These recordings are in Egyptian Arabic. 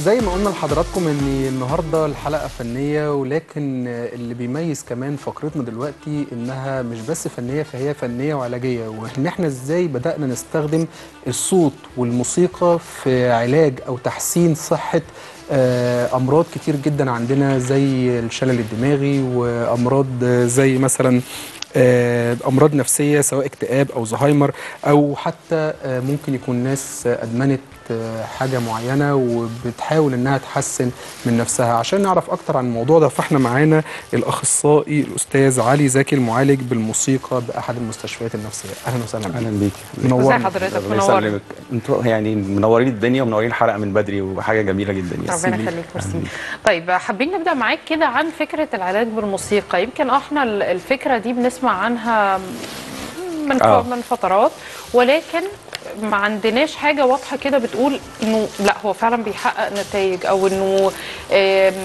زي ما قلنا لحضراتكم ان النهارده الحلقه فنيه ولكن اللي بيميز كمان فقرتنا دلوقتي انها مش بس فنيه فهي فنيه وعلاجيه وان احنا ازاي بدانا نستخدم الصوت والموسيقى في علاج او تحسين صحه آه، امراض كتير جدا عندنا زي الشلل الدماغي وامراض زي مثلا آه، امراض نفسيه سواء اكتئاب او زهايمر او حتى آه، ممكن يكون ناس ادمنت آه، حاجه معينه وبتحاول انها تحسن من نفسها عشان نعرف اكتر عن الموضوع ده فاحنا معانا الاخصائي الاستاذ علي زكي المعالج بالموسيقى باحد المستشفيات النفسيه اهلا وسهلا بيك اهلا بيك ازي منورنا حضرتك الله منورنا يسلمك انتوا يعني منورين الدنيا ومنورين الحلقه من بدري وحاجه جميله جدا يعني ربنا يخليك ميرسي طيب حابين نبدا معاك كده عن فكره العلاج بالموسيقى يمكن احنا ال- الفكره دي بنسمع عنها من ف- آه. من فترات ولكن ما عندناش حاجه واضحه كده بتقول انه لا هو فعلا بيحقق نتائج او انه آم،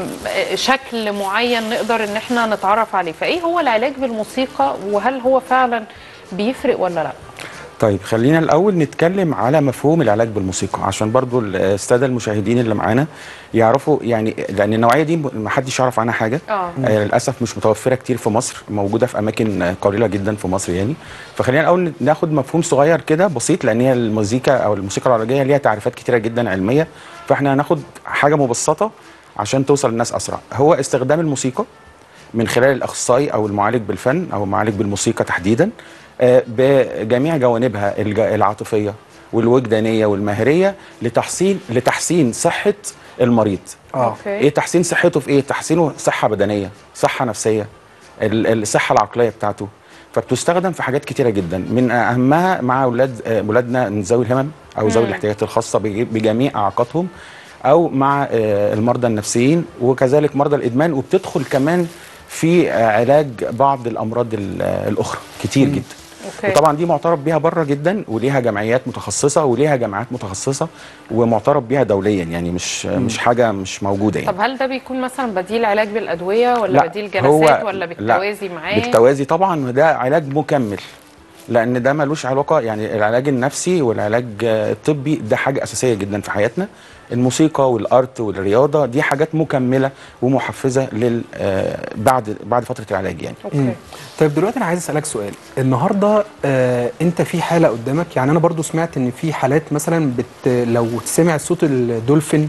شكل معين نقدر ان احنا نتعرف عليه فايه هو العلاج بالموسيقى وهل هو فعلا بيفرق ولا لا طيب خلينا الاول نتكلم على مفهوم العلاج بالموسيقى عشان برضو الساده المشاهدين اللي معانا يعرفوا يعني لان النوعيه دي ما حدش يعرف عنها حاجه اه آه للاسف مش متوفره كتير في مصر موجوده في اماكن آه، قليله جدا في مصر يعني فخلينا الاول ناخد مفهوم صغير كده بسيط لان هي المزيكا او الموسيقى العلاجيه ليها تعريفات كتيره جدا علميه فاحنا هناخد حاجه مبسطه عشان توصل للناس اسرع هو استخدام الموسيقى من خلال الاخصائي او المعالج بالفن او المعالج بالموسيقى تحديدا آه، بجميع جوانبها الج- العاطفيه والوجدانيه والمهريه لتحسين لتحسين صحه المريض اه اوكي ايه تحسين صحته في ايه تحسينه صحه بدنيه صحه نفسيه ال- الصحه العقليه بتاعته فبتستخدم في حاجات كتيره جدا من اهمها مع اولاد آه، ولادنا من ذوي الهمم او ذوي الاحتياجات الخاصه بج- بجميع اعاقاتهم او مع آه، المرضى النفسيين وكذلك مرضى الادمان وبتدخل كمان في آه، علاج بعض الامراض ال- آه، الاخرى كتير جدا اوكي وطبعا دي معترف بيها بره جدا وليها جمعيات متخصصه وليها جامعات متخصصه ومعترف بيها دوليا يعني مش مش حاجه مش موجوده يعني طب هل ده بيكون مثلا بديل علاج بالادويه ولا لا، بديل هو- جلسات ولا لا، بالتوازي معاه بالتوازي طبعا وده علاج مكمل لان ده ملوش علاقه يعني العلاج النفسي والعلاج آه، الطبي ده حاجه اساسيه جدا في حياتنا الموسيقى والارت والرياضه دي حاجات مكمله ومحفزه لل آه، بعد بعد فتره العلاج يعني اوكي طيب دلوقتي انا عايز اسالك سؤال النهارده آه انت في حاله قدامك يعني انا برضو سمعت ان في حالات مثلا بت لو سمع صوت الدولفين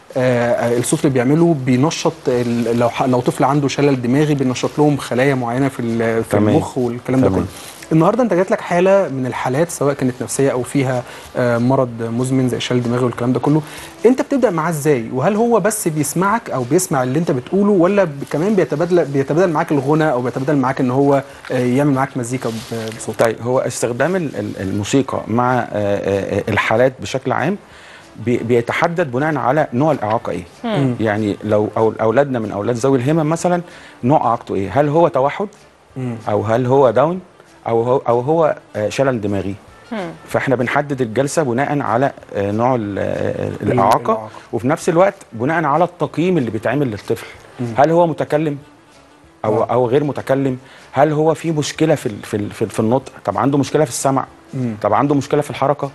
آه الصوت اللي بيعمله بينشط ال- لو ح- لو طفل عنده شلل دماغي بينشط لهم خلايا معينه في ال- في تمام. المخ والكلام ده تمام. كله النهارده انت جات لك حاله من الحالات سواء كانت نفسيه او فيها آه مرض مزمن زي الشلل الدماغي والكلام ده كله انت بتبدا معاه ازاي وهل هو بس بيسمعك او بيسمع اللي انت بتقوله ولا ب- كمان بيتبادل بيتبادل معاك الغنى او بيتبادل معاك ان هو آه، يعمل معاك مزيكا ب- بصوت طيب هو استخدام ال- ال- الموسيقى مع آه، آه، الحالات بشكل عام بي- بيتحدد بناء على نوع الاعاقه ايه يعني لو أو اولادنا من اولاد ذوي الهمم مثلا نوع اعاقته ايه هل هو توحد مم. او هل هو داون او هو او هو آه، شلل دماغي فاحنا بنحدد الجلسه بناء على آه، نوع ال- آه، الاعاقه الإعاقة. وفي نفس الوقت بناء على التقييم اللي بيتعمل للطفل هل هو متكلم او آه. او غير متكلم هل هو في مشكله في ال- في ال- في, في النطق طب عنده مشكله في السمع مم. طب عنده مشكله في الحركه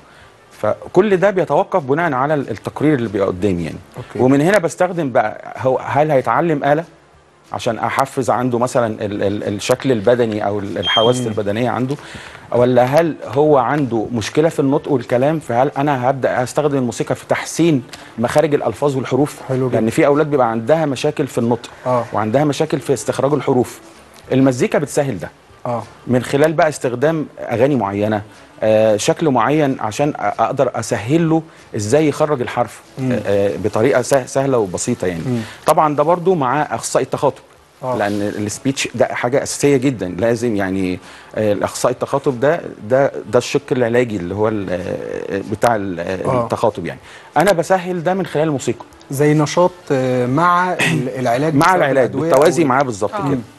فكل ده بيتوقف بناء على ال- التقرير اللي بيبقى قدامي يعني أوكي. ومن هنا بستخدم بقى هو هل هيتعلم آلة عشان احفز عنده مثلا ال ال الشكل البدني او ال- الحواس البدنيه عنده ولا هل هو عنده مشكله في النطق والكلام فهل انا هبدا استخدم الموسيقى في تحسين مخارج الالفاظ والحروف حلو جدا. لان في اولاد بيبقى عندها مشاكل في النطق آه. وعندها مشاكل في استخراج الحروف المزيكا بتسهل ده اه من خلال بقى استخدام اغاني معينه آه شكل معين عشان أ- اقدر اسهل له ازاي يخرج الحرف آه آه، بطريقه سه- سهله وبسيطه يعني مم. طبعا ده برضو مع اخصائي التخاطب آه. لان السبيتش ده حاجه اساسيه جدا لازم يعني آه، الاخصائي التخاطب ده ده ده الشق العلاجي اللي هو ال- آه، بتاع ال- آه، آه. التخاطب يعني انا بسهل ده من خلال الموسيقى زي نشاط آه، مع ال- العلاج مع سواء العلاج بالأدوية بالتوازي أو- معاه بالظبط آه. كده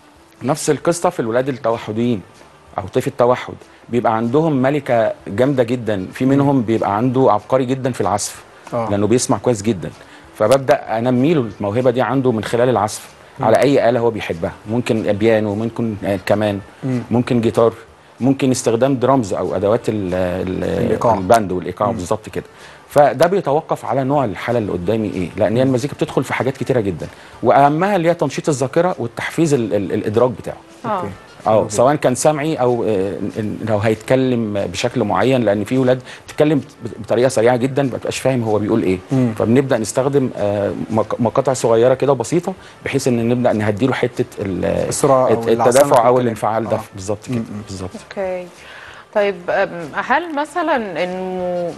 نفس القصه في الولاد التوحديين او طيف التوحد بيبقى عندهم ملكه جامده جدا في منهم بيبقى عنده عبقري جدا في العزف آه. لانه بيسمع كويس جدا فببدا انمي له الموهبه دي عنده من خلال العزف على اي اله هو بيحبها ممكن بيانو ممكن آه، كمان مم. ممكن جيتار ممكن استخدام درامز او ادوات ال ال الإيقاع. الباند والايقاع بالظبط كده فده بيتوقف على نوع الحاله اللي قدامي ايه لان هي المزيكا بتدخل في حاجات كتيره جدا واهمها اللي هي تنشيط الذاكره والتحفيز ال ال الادراك بتاعه اه أوكي. اه سواء كان سمعي او آه، إن- لو هيتكلم بشكل معين لان في ولاد بتتكلم بطريقه سريعه جدا ما بتبقاش فاهم هو بيقول ايه مم. فبنبدا نستخدم آه، مق- مقاطع صغيره كده بسيطه بحيث ان نبدا نهديله حته ال- السرعة أو الت- العزيمة في التدافع او الكلام. الانفعال ده آه. بالظبط كده بالظبط اوكي طيب أم، هل مثلا انه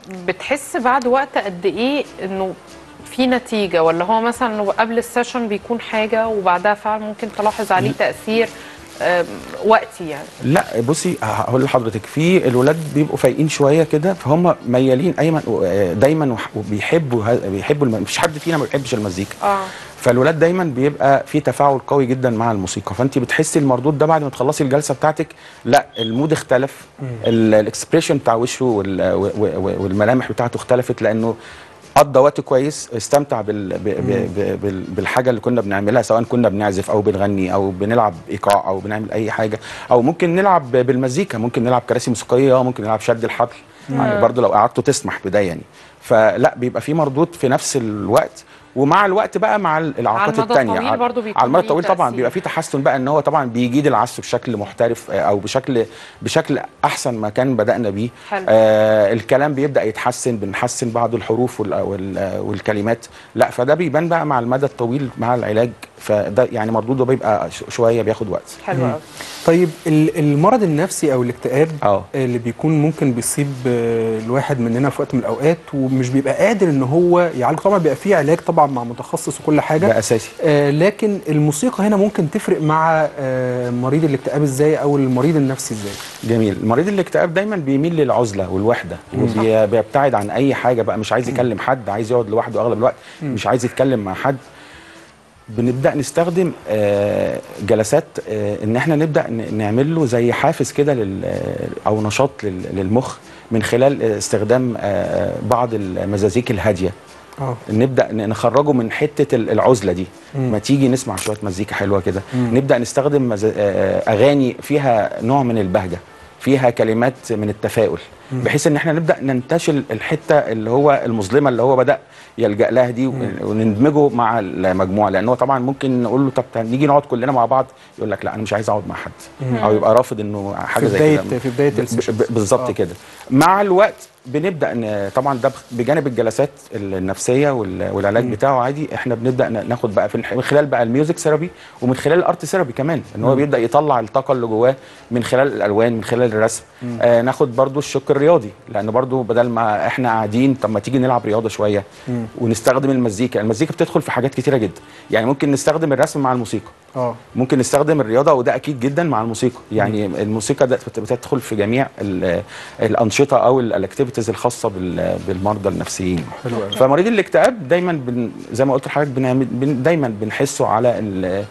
بتحس بعد وقت قد ايه انه في نتيجة ولا هو مثلا انه قبل السيشن بيكون حاجة وبعدها فعلا ممكن تلاحظ عليه تأثير أم، وقتي يعني لا بصي هقول لحضرتك في الولاد بيبقوا فايقين شويه كده فهم ميالين ايمن دايما وح- وبيحبوا ه- بيحبوا الم... مفيش حد فينا ما بيحبش المزيكا اه فالولاد دايما بيبقى في تفاعل قوي جدا مع الموسيقى فانت بتحسي المردود ده بعد ما تخلصي الجلسه بتاعتك لا المود اختلف ال- الاكسبريشن بتاع وشه وال- و- و- والملامح بتاعته اختلفت لانه قضى وقت كويس استمتع بال ب ب ب بال بالحاجه اللي كنا بنعملها سواء كنا بنعزف او بنغني او بنلعب ايقاع او بنعمل اي حاجه او ممكن نلعب بالمزيكا ممكن نلعب كراسي موسيقيه ممكن نلعب شد الحبل يعني برضو لو قعدتوا تسمح بده يعني فلا بيبقى في مردود في نفس الوقت ومع الوقت بقى مع الاعاقات المدى التانية الطويل برضو بيكون على المدى ليه الطويل طبعا تأثير. بيبقى في تحسن بقى ان هو طبعا بيجيد العزف بشكل محترف آه، او بشكل بشكل احسن ما كان بدانا بيه حلو. آه الكلام بيبدا يتحسن بنحسن بعض الحروف وال وال والكلمات لا فده بيبان بقى مع المدى الطويل مع العلاج فده يعني مردوده بيبقى ش- شويه بياخد وقت حلو قوي طيب ال- المرض النفسي او الاكتئاب اه اللي بيكون ممكن بيصيب آه، الواحد مننا في وقت من الاوقات ومش بيبقى قادر ان هو يعالجه طبعا بيبقى فيه علاج طبعا مع متخصص وكل حاجه ده اساسي آه لكن الموسيقى هنا ممكن تفرق مع آه مريض الاكتئاب ازاي او المريض النفسي ازاي جميل مريض الاكتئاب دايما بيميل للعزله والوحده وبيبتعد عن اي حاجه بقى مش عايز يكلم حد عايز يقعد لوحده اغلب الوقت مش عايز يتكلم مع حد بنبدا نستخدم آه، جلسات آه، ان احنا نبدا ن- نعمل له زي حافز كده لل- او نشاط لل- للمخ من خلال استخدام آه، بعض المزازيك الهاديه اه نبدا ن- نخرجه من حته ال- العزله دي مم. ما تيجي نسمع شويه مزيكا حلوه كده مم. نبدا نستخدم مز... آه، اغاني فيها نوع من البهجه فيها كلمات من التفاؤل بحيث ان احنا نبدا ننتشل الحته اللي هو المظلمه اللي هو بدا يلجا لها دي وندمجه مع المجموعه لان هو طبعا ممكن نقول له طب تعال نيجي نقعد كلنا مع بعض يقول لك لا انا مش عايز اقعد مع حد او يبقى رافض انه حاجه في زي بدايه كده في بدايه ب- السيشن ب- بالظبط آه. كده مع الوقت بنبدا ن- طبعا ده بخ- بجانب الجلسات النفسيه وال- والعلاج بتاعه عادي احنا بنبدا ن- ناخد بقى في الح- من خلال بقى الميوزك ثيرابي ومن خلال الارت ثيرابي كمان ان هو بيبدا يطلع الطاقه اللي جواه من خلال الالوان من خلال الرسم آه ناخد برضو الشق الرياضي لان برضو بدل ما احنا قاعدين طب ما تيجي نلعب رياضه شويه ونستخدم المزيكا المزيكا بتدخل في حاجات كتيره جدا يعني ممكن نستخدم الرسم مع الموسيقى اه ممكن نستخدم الرياضه وده اكيد جدا مع الموسيقى يعني الموسيقى ده بت- بتدخل في جميع ال- الانشطه او الاكتيفيتيز الخاصه بال- بالمرضى النفسيين حلو قوي فمريض الاكتئاب دايما بن زي ما قلت لحضرتك بنعمل بن دايما بنحسه على ال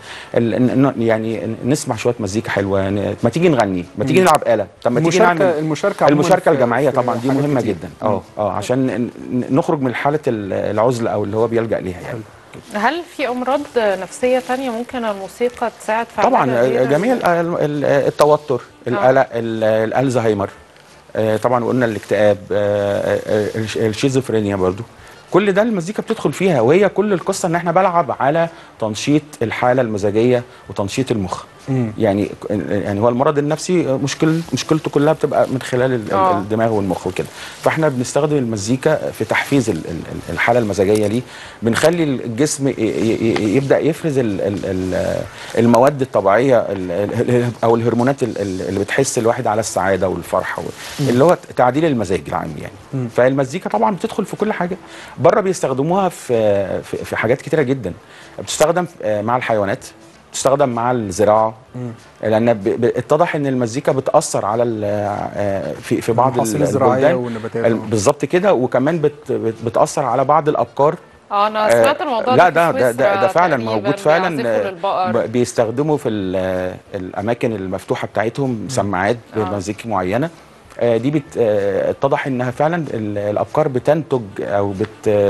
ال إن- يعني نسمع شويه مزيكا حلوه ن- ما تيجي نغني ما تيجي نلعب آلة طب ما تيجي نعمل المشاركه المشاركه عموماً المشاركه في- الجماعيه في طبعا دي حاجات مهمه كتير. جدا اه اه عشان ن- ن- نخرج من حاله ال- العزله او اللي هو بيلجا ليها يعني هل في امراض نفسيه تانية ممكن الموسيقى تساعد في طبعا علاجها غير جميع ال- ال- ال- التوتر القلق ال- الالزهايمر آه، طبعا قلنا الاكتئاب آه، آه، الش- الشيزوفرينيا برضو كل ده المزيكا بتدخل فيها وهي كل القصه ان احنا بلعب على تنشيط الحاله المزاجيه وتنشيط المخ مم. يعني يعني هو المرض النفسي مشكل مشكلته كلها بتبقى من خلال ال- آه. الدماغ والمخ وكده فاحنا بنستخدم المزيكا في تحفيز ال- ال- الحاله المزاجيه ليه بنخلي الجسم ي- ي- يبدا يفرز ال- ال- ال- المواد الطبيعيه ال- ال- او الهرمونات ال- ال- اللي بتحس الواحد على السعاده والفرحه وال- اللي هو تعديل المزاج العام يعني فالمزيكا طبعا بتدخل في كل حاجه بره بيستخدموها في في في حاجات كتيره جدا بتستخدم في- مع الحيوانات بتستخدم مع الزراعه لان ب- ب- اتضح ان المزيكا بتاثر على ال- آه، في في بعض المحاصيل ال- الزراعية البلدان. والنباتات، ال- آه. بالظبط كده وكمان بت بت بتاثر على بعض الابقار اه انا آه، سمعت الموضوع لا ده ده في ده ده, سويسرا ده فعلا تقريباً موجود فعلا بيعزفوا آه، للبقر ب- بيستخدموا في ال- آه، الاماكن المفتوحه بتاعتهم سماعات آه. بمزيكا معينه آه، دي بت- آه، اتضح انها فعلا ال- الابقار بتنتج او بت آه،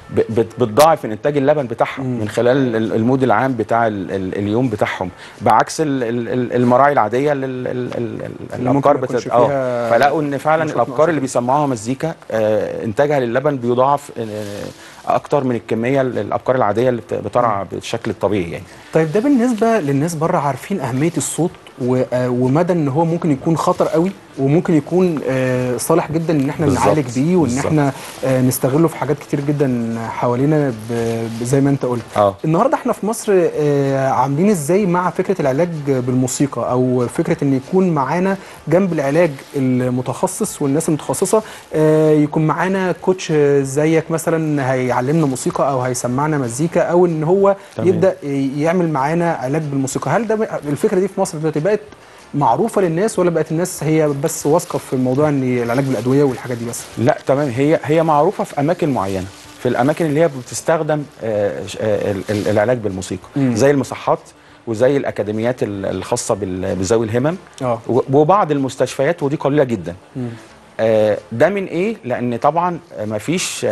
ب- بت- بتضاعف من انتاج اللبن بتاعهم من خلال ال- المود العام بتاع ال- ال- اليوم بتاعهم بعكس ال- ال- ال- المراعي العاديه لل- ال- ال- ال- اللي الابقار ممكن ما يكونش بتت- اه فيها فلقوا ان فعلا نشاط الابقار نشاط. اللي بيسموها مزيكا آه، انتاجها للبن بيضاعف آه، اكتر من الكميه ال- الابقار العاديه اللي بت- بترعى بالشكل الطبيعي يعني طيب ده بالنسبه للناس بره عارفين اهميه الصوت و- آه، ومدى ان هو ممكن يكون خطر قوي وممكن يكون آه، صالح جدا ان احنا بالظبط، نعالج بيه وان بالظبط. احنا آه، نستغله في حاجات كتير جدا حوالينا ب- ب- زي ما انت قلت اه النهارده احنا في مصر آه، عاملين ازاي مع فكره العلاج بالموسيقى او فكره ان يكون معانا جنب العلاج المتخصص والناس المتخصصه آه، يكون معانا كوتش زيك مثلا هيعلمنا موسيقى او هيسمعنا مزيكا او ان هو تمام. يبدا يعمل معانا علاج بالموسيقى هل ده ب- الفكره دي في مصر دلوقتي بقت معروفه للناس ولا بقت الناس هي بس واثقه في موضوع ان العلاج بالادويه والحاجات دي بس لا تمام هي هي معروفه في اماكن معينه في الاماكن اللي هي بتستخدم آه، ش- آه، ال- ال- العلاج بالموسيقى مم. زي المصحات وزي الاكاديميات ال- الخاصه بال- بذوي الهمم اه و- وبعض المستشفيات ودي قليله جدا آه، ده من ايه لان طبعا ما فيش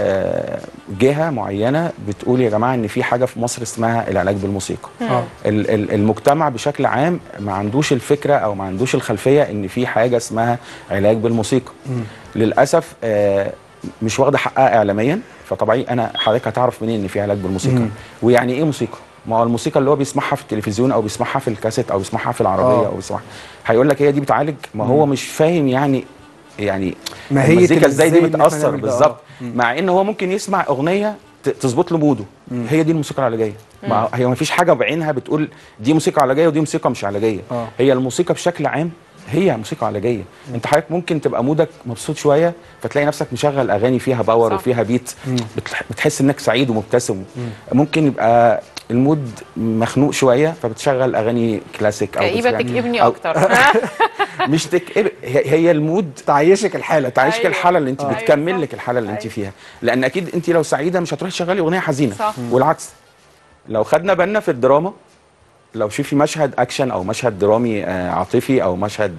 جهه معينه بتقول يا جماعه ان في حاجه في مصر اسمها العلاج بالموسيقى اه ال- ال- المجتمع بشكل عام ما عندوش الفكره او ما عندوش الخلفيه ان في حاجه اسمها علاج بالموسيقى للاسف آه، مش واخده حقها اعلاميا فطبيعي انا حضرتك هتعرف منين ان في علاج بالموسيقى مم. ويعني ايه موسيقى ما هو الموسيقى اللي هو بيسمعها في التلفزيون او بيسمعها في الكاسيت او بيسمعها في العربيه آه. او بيسمعها هيقول لك هي دي بتعالج ما هو مش فاهم يعني يعني ماهية المزيكا ازاي دي إزاي إن إحنا بتاثر نعمل ده، آه. بالظبط مع ان هو ممكن يسمع اغنيه ت- تظبط له موده هي دي الموسيقى العلاجيه ما هي ما فيش حاجه بعينها بتقول دي موسيقى علاجيه ودي موسيقى مش علاجيه آه. هي الموسيقى بشكل عام هي موسيقى علاجيه انت حضرتك ممكن تبقى مودك مبسوط شويه فتلاقي نفسك مشغل اغاني فيها باور صح. وفيها بيت بتح- بتحس انك سعيد ومبتسم ممكن يبقى المود مخنوق شويه فبتشغل اغاني كلاسيك او كئيبه بتشغل- تكئبني أو- اكتر مش تكئب هي, هي المود تعيشك الحاله تعيشك أيوة. الحاله اللي انت أيوة بتكمل صح. لك الحاله اللي انت أيوة. فيها لان اكيد انت لو سعيده مش هتروحي تشغلي اغنيه حزينه صح. والعكس لو خدنا بالنا في الدراما لو شوفي مشهد اكشن او مشهد درامي آه عاطفي او مشهد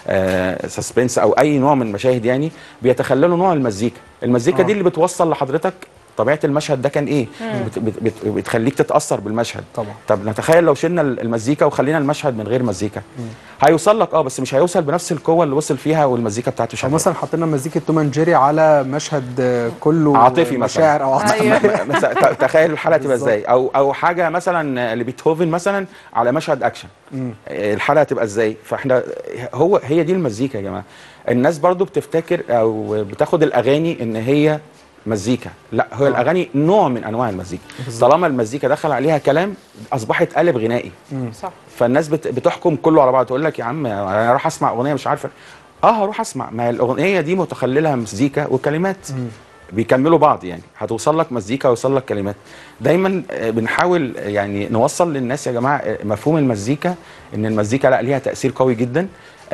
آه سسبنس او اي نوع من المشاهد يعني بيتخللوا نوع المزيكا المزيكا آه. دي اللي بتوصل لحضرتك طبيعه المشهد ده كان ايه بت بت بت بتخليك تتاثر بالمشهد طبعا. طب نتخيل لو شلنا المزيكا وخلينا المشهد من غير مزيكا هيوصل لك اه بس مش هيوصل بنفس القوه اللي وصل فيها والمزيكا بتاعته او شغاله مثلا حطينا مزيكه توم اند جيري على مشهد آه، كله عاطفي مثلا. مشاعر او عاطفي أيوة. مثلا ت- تخيل الحلقه تبقى بالظبط. ازاي او او حاجه مثلا لبيتهوفن مثلا على مشهد اكشن الحلقه تبقى ازاي فاحنا هو هي دي المزيكا يا جماعه الناس برضو بتفتكر او بتاخد الاغاني ان هي مزيكا لا هو الاغاني نوع من انواع المزيكا طالما المزيكا دخل عليها كلام اصبحت قالب غنائي صح فالناس بت- بتحكم كله على بعض تقول لك يا عم انا اروح اسمع اغنيه مش عارفه اه هروح اسمع ما هي الاغنيه دي متخللها مزيكا وكلمات بيكملوا بعض يعني هتوصل لك مزيكا ويوصل لك كلمات دايما آه، بنحاول آه، يعني نوصل للناس يا جماعه آه، مفهوم المزيكا ان المزيكا لا ليها تاثير قوي جدا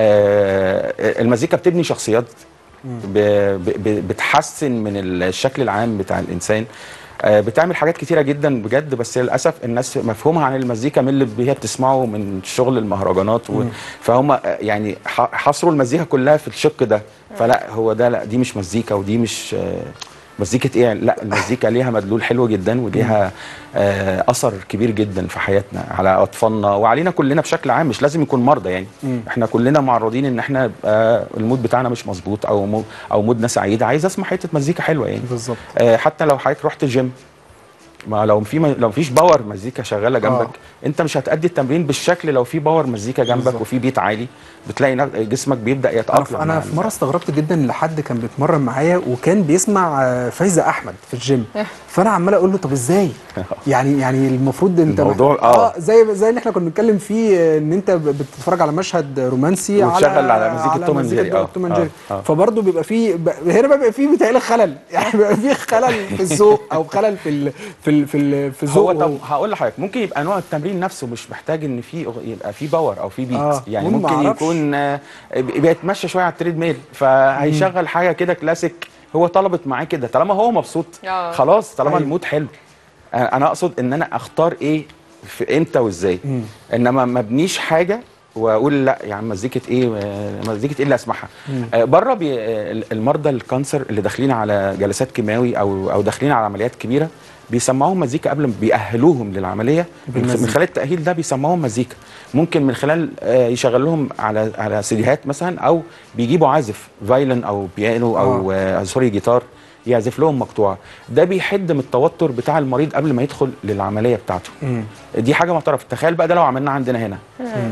آه، آه، المزيكا بتبني شخصيات ب- ب- ب- بتحسن من الشكل العام بتاع الانسان آه، بتعمل حاجات كتيره جدا بجد بس للاسف الناس مفهومها عن المزيكا من اللي هي بتسمعه من شغل المهرجانات و... فهم آه، يعني ح- حصروا المزيكا كلها في الشق ده فلا هو ده لا دي مش مزيكا ودي مش آه، مزيكا ايه يعني؟ لا المزيكا ليها مدلول حلو جدا وليها آه، اثر كبير جدا في حياتنا على اطفالنا وعلينا كلنا بشكل عام مش لازم يكون مرضى يعني احنا كلنا معرضين ان احنا يبقى المود بتاعنا مش مظبوط او مو او مودنا سعيد عايز اسمع حته مزيكا حلوه يعني بالظبط آه، حتى لو حضرتك رحت الجيم ما لو في لو مفيش باور مزيكا شغاله جنبك آه. انت مش هتأدي التمرين بالشكل لو في باور مزيكا جنبك بالظبط. وفي بيت عالي بتلاقي نف- جسمك بيبدا انا يتاقلم في, أنا مع في مره استغربت جدا لحد كان بيتمرن معايا وكان بيسمع آه، فايزه احمد في الجيم فانا عمال اقول له طب ازاي يعني يعني المفروض انت الموضوع- مح- آه. زي زي اللي احنا كنا بنتكلم فيه آه، ان انت ب- بتتفرج على مشهد رومانسي وتشغل على مزيكة توم أند مزيكة جيري. آه، توم أند آه، جيري. آه. فبرضه بيبقى فيه ب- هنا بقى بيبقى فيه بيتهيألي خلل يعني بيبقى فيه خلل في الذوق او خلل في ال في ال في ال في هو الذوق طب هقول لحضرتك ممكن يبقى نوع التمرين نفسه مش محتاج ان في أغ- يبقى في باور او في بيت آه، يعني ممكن ممكن معرفش. يكون آه، بي- بيتمشى شويه على التريد ميل فهيشغل حاجه كده كلاسيك هو طلبت معاه كده طالما هو مبسوط آه. خلاص طالما أيوة. المود حلو آه، انا اقصد ان انا اختار ايه في امتى وازاي انما ما ابنيش حاجه واقول لا يا عم مزيكه ايه آه، مزيكه ايه اللي اسمعها آه، بره بي آه، المرضى الكانسر اللي داخلين على جلسات كيماوي او او داخلين على عمليات كبيره بيسمعوهم مزيكا قبل ما بيأهلوهم للعمليه من بالمزيكا. من خلال التأهيل ده بيسمعوهم مزيكا ممكن من خلال آه، يشغل لهم على على سيديهات مثلا او بيجيبوا عازف فايلن او بيانو او آه. سوري جيتار يعزف لهم مقطوعه ده بيحد من التوتر بتاع المريض قبل ما يدخل للعمليه بتاعته مم. دي حاجه معترف تخيل بقى ده لو عملناه عندنا هنا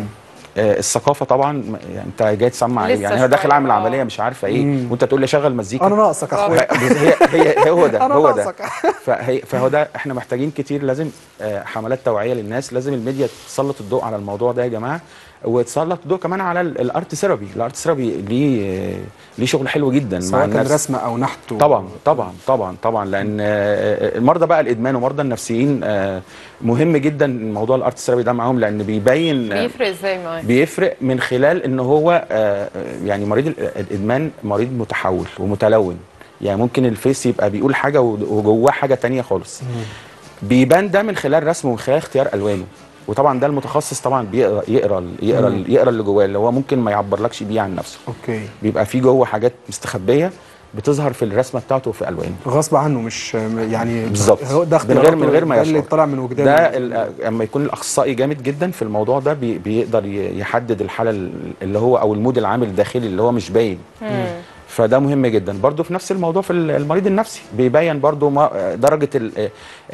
آه، الثقافه طبعا م- يعني انت جاي تسمع ايه لسه يعني انا داخل شوية، اعمل آه. عمليه مش عارفه ايه مم. وانت تقول لي شغل مزيكا انا ناقصك يا اخويا هي هي هي هو ده أنا هو ده ناقصك. فهي فهو ده احنا محتاجين كتير لازم آه، حملات توعيه للناس لازم الميديا تسلط الضوء على الموضوع ده يا جماعه وتسلط الضوء كمان على ال- الارت ثيرابي الارت ثيرابي ليه آه، ليه شغل حلو جدا مع سواء كان الناس رسم او نحت و- طبعا طبعا طبعا طبعا لان آه، المرضى بقى الادمان ومرضى النفسيين آه، مهم جدا موضوع الارت ثيرابي ده معاهم لان بيبين آه، بيفرق ازاي معاه بيفرق من خلال ان هو آه، يعني مريض ال- الادمان مريض متحول ومتلون يعني ممكن الفيس يبقى بيقول حاجه وجواه حاجه تانية خالص بيبان ده من خلال رسمه ومن خلال اختيار الوانه وطبعا ده المتخصص طبعا بيقرا يقرا يقرا مم. يقرا اللي جواه اللي هو ممكن ما يعبرلكش بيه عن نفسه اوكي بيبقى في جوه حاجات مستخبيه بتظهر في الرسمه بتاعته وفي الوانه غصب عنه مش يعني بالظبط. هو ده من غير- اختياراته، من غير ما ده اللي يشعر. طالع من وجدانه ده ال- لما يكون الاخصائي جامد جدا في الموضوع ده بي بيقدر ي- يحدد الحاله ال- اللي هو او المود العام الداخلي اللي هو مش باين فده مهم جدا برضو في نفس الموضوع في ال- المريض النفسي بيبين برضو ما درجه ال- آه، آه،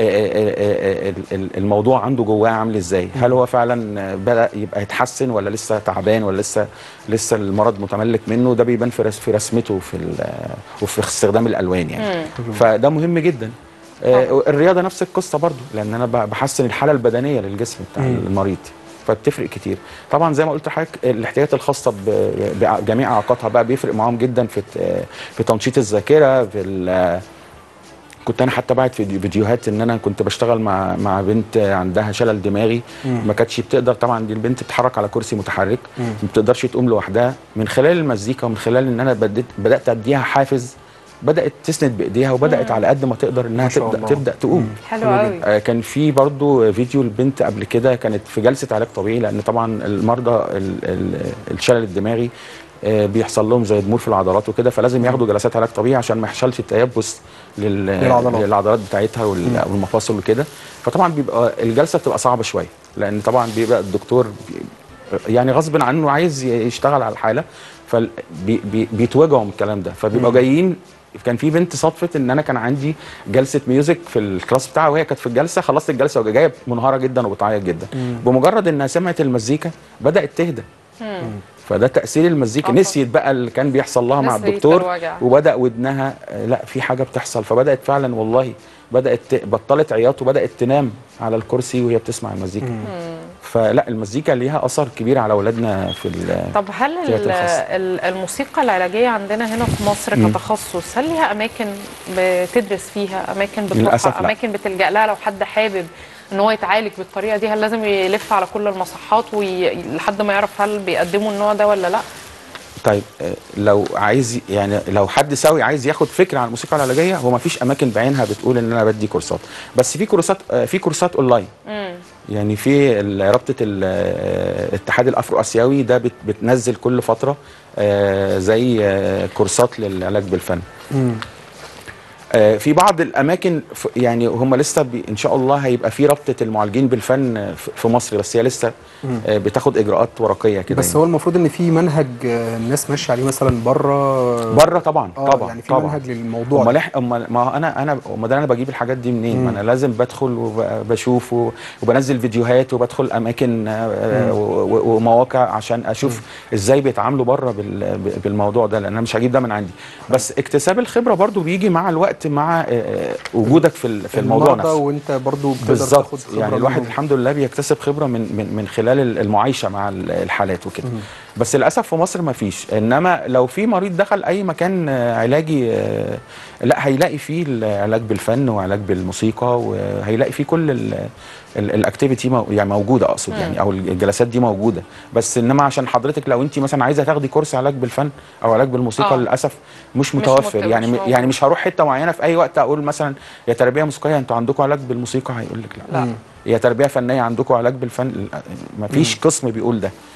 آه، آه، ال- الموضوع عنده جواه عامل ازاي هل هو فعلا بدا يبقى يتحسن ولا لسه تعبان ولا لسه لسه المرض متملك منه ده بيبان في رس- في رسمته في ال- وفي استخدام الالوان يعني فده مهم جدا آه، الرياضه نفس القصه برضو لان انا ب- بحسن الحاله البدنيه للجسم بتاع مم. المريض فبتفرق كتير طبعا زي ما قلت لحضرتك الاحتياجات الخاصه ب- بجميع اعاقاتها بقى بيفرق معاهم جدا في ت- في تنشيط الذاكره في ال- كنت انا حتى بعت فيديو- فيديوهات ان انا كنت بشتغل مع مع بنت عندها شلل دماغي ما كانتش بتقدر طبعا دي البنت بتتحرك على كرسي متحرك ما بتقدرش تقوم لوحدها من خلال المزيكا ومن خلال ان انا بديت بدات اديها حافز بدات تسند بايديها وبدات على قد ما تقدر انها ما شاء تبدا الله. تبدا تقوم حلو حلو قوي آه، كان في برضو فيديو البنت قبل كده كانت في جلسه علاج طبيعي لان طبعا المرضى ال- ال- الشلل الدماغي آه، بيحصل لهم زي ضمور في العضلات وكده فلازم ياخدوا جلسات علاج طبيعي عشان ما يحصلش تيبس لل- للعضلات. للعضلات بتاعتها وال- والمفاصل وكده فطبعا بيبقى الجلسه بتبقى صعبه شويه لان طبعا بيبقى الدكتور بي- يعني غصب عنه عايز ي- يشتغل على الحاله فبيتوجعوا من الكلام ده فبيبقوا جايين كان في بنت صدفت ان انا كان عندي جلسه ميوزك في الكلاس بتاعها وهي كانت في الجلسه خلصت الجلسه وجايه منهاره جدا وبتعيط جدا بمجرد انها سمعت المزيكا بدات تهدى فده تاثير المزيكا آه. نسيت بقى اللي كان بيحصل لها مع نسيت الدكتور الوجع. وبدا ودنها آه، لا في حاجه بتحصل فبدات فعلا والله بدات ت- بطلت عياط وبدات تنام على الكرسي وهي بتسمع المزيكا فلا المزيكا ليها اثر كبير على اولادنا في ال- طب هل ال- التياتر الخاص. ال- الموسيقى العلاجيه عندنا هنا في مصر مم. كتخصص هل ليها اماكن بتدرس فيها اماكن للأسف بتروحها لا. اماكن بتلجا لها لو حد حابب ان هو يتعالج بالطريقه دي هل لازم يلف على كل المصحات وي... لحد ما يعرف هل بيقدموا النوع ده ولا لا طيب آه، لو عايز يعني لو حد سوي عايز ياخد فكره عن الموسيقى العلاجيه هو ما فيش اماكن بعينها بتقول ان انا بدي كورسات بس في كورسات آه، في كورسات اونلاين يعني في ال- رابطه ال- آه، الاتحاد الافرو اسيوي ده بت- بتنزل كل فتره آه، زي آه، كورسات للعلاج بالفن مم. آه، في بعض الاماكن ف- يعني هم لسه بي ان شاء الله هيبقى في رابطه المعالجين بالفن آه، ف- في مصر بس هي لسه آه، بتاخد اجراءات ورقيه كده بس هو المفروض ان في منهج آه، الناس ماشيه عليه مثلا بره بره طبعا اه طبعا يعني في طبعا منهج للموضوع امال ده. إح- امال ما هو انا انا امال ده انا بجيب الحاجات دي منين؟ ما انا لازم بدخل وبشوف و- وبنزل فيديوهات وبدخل اماكن آه، و- و- ومواقع عشان اشوف ازاي بيتعاملوا بره بال- ب- بالموضوع ده لان انا مش هجيب ده من عندي بس اكتساب الخبره برضو بيجي مع الوقت مع آه، وجودك في ال- في الموضوع المرضى نفسه وانت برضو بتقدر بالظبط تاخد خبرة يعني الواحد منهم. الحمد لله بيكتسب خبره من من من خلال المعايشه مع ال- الحالات وكده بس للاسف في مصر ما فيش انما لو في مريض دخل اي مكان آه، علاجي آه، لا هيلاقي فيه العلاج بالفن وعلاج بالموسيقى وهيلاقي فيه كل الاكتيفيتي يعني موجوده اقصد يعني او الجلسات دي موجوده بس انما عشان حضرتك لو انت مثلا عايزه تاخدي كورس علاج بالفن او علاج بالموسيقى آه. للاسف مش مش متوفر مت- يعني مش موجود. يعني مش هروح حته معينه في اي وقت اقول مثلا يا تربيه موسيقيه انتوا عندكم علاج بالموسيقى هيقول لك لا لا. يا تربيه فنيه عندكم علاج بالفن ما فيش قسم بيقول ده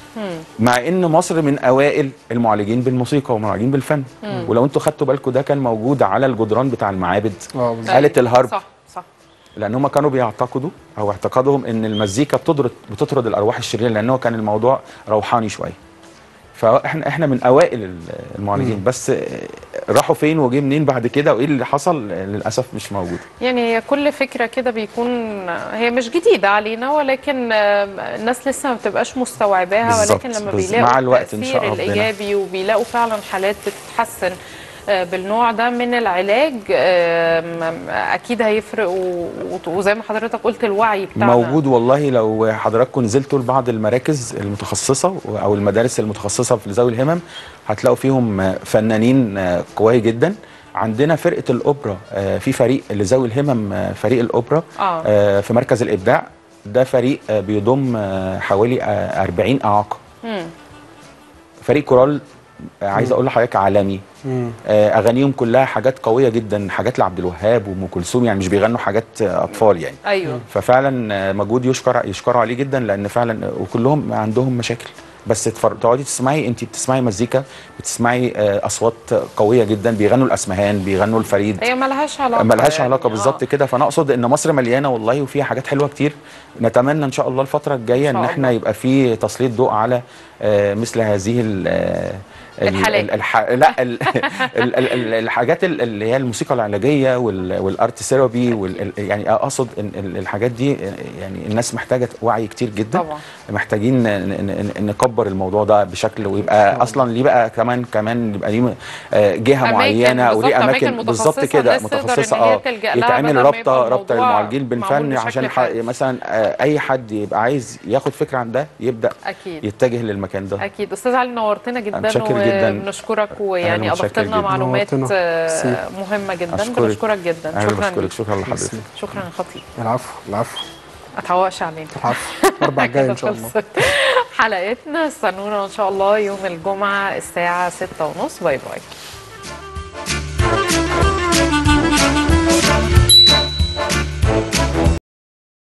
مع ان مصر من اوائل المعالجين بالموسيقى ومعالجين بالفن ولو انتوا خدتوا بالكم ده كان موجود على الجدران بتاع المعابد اه بالظبط. آلة الهرب صح صح لان هم كانوا بيعتقدوا او اعتقادهم ان المزيكا بتطرد بتطرد الارواح الشريره لان هو كان الموضوع روحاني شويه فاحنا احنا من اوائل ال- المعالجين بس آه، راحوا فين وجه منين بعد كده وايه اللي حصل آه، للاسف مش موجود يعني هي كل فكرة كده بيكون هي مش جديدة علينا ولكن آه، الناس لسه ما بتبقاش مستوعباها بالظبط، ولكن لما بالظبط. بيلاقوا مع الوقت إن التأثير شاء الله. الإيجابي وبيلاقوا فعلا حالات بتتحسن آه، بالنوع ده من العلاج آم، أكيد هيفرق و- وزي ما حضرتك قلت الوعي بتاعنا موجود والله لو حضراتكم نزلتوا لبعض المراكز المتخصصه او المدارس المتخصصه في ذوي الهمم هتلاقوا فيهم آه، فنانين آه، قوي جدا عندنا فرقه الاوبرا آه، في فريق لذوي الهمم آه، فريق الاوبرا آه. آه، في مركز الابداع ده فريق آه، بيضم آه، حوالي آه، 40 اعاقه مم. فريق كورال آه، عايز اقول لحضرتك عالمي مم. آه، اغانيهم كلها حاجات قويه جدا حاجات لعبد الوهاب وام كلثوم يعني مش بيغنوا حاجات آه، اطفال يعني أيوه ففعلا آه، مجهود يشكر يشكروا عليه جدا لان فعلا آه، وكلهم عندهم مشاكل بس تفر- تقعدي تسمعي انت بتسمعي مزيكا بتسمعي آه، اصوات قويه جدا بيغنوا الاسمهان بيغنوا الفريد هي ملهاش علاقة ملهاش يعني. علاقه بالظبط آه. كده فانا اقصد ان مصر مليانه والله وفيها حاجات حلوه كتير نتمنى ان شاء الله الفتره الجايه إن ان شاء احنا الله. يبقى في تسليط ضوء على آه، مثل هذه ال ال- الحالات. ال- الح... لا ال... ال... ال... ال- الحاجات ال- اللي هي الموسيقى العلاجيه وال... والارت ثيرابي وال... ال- يعني اقصد ان ال- الحاجات دي يعني الناس محتاجه وعي كتير جدا طبعا. محتاجين ن- ن- ن- نكبر الموضوع ده بشكل ويبقى اصلا ليه بقى كمان كمان يبقى ليه آه، جهه أماكن معينه بالظبط، وليه أماكن اماكن بالظبط متخصصة كده الناس تقدر متخصصه إن هي اه تلجأ لها يتعمل بدل ما رابطه يبقى رابطه الموضوع للمعالجين معمول بالفن بشكل عشان ح... خارجي. مثلا آه، اي حد يبقى عايز ياخد فكره عن ده يبدا أكيد يتجه للمكان ده اكيد استاذ علي نورتنا جدا متشكر جداً. وبنشكرك ويعني أنا متشكر اضفت لنا جداً. معلومات نورتنا. آه، ميرسي. مهمه جدا أشكرك. بنشكرك جدا انا شكرا بشكرك ليك شكرا لحضرتك شكرا يا خطيب العفو العفو ما تعوقش علينا العفو الاربع الجاي ان شاء كده الله خلصت حلقتنا استنونا ان شاء الله يوم الجمعه الساعه 6:30 باي باي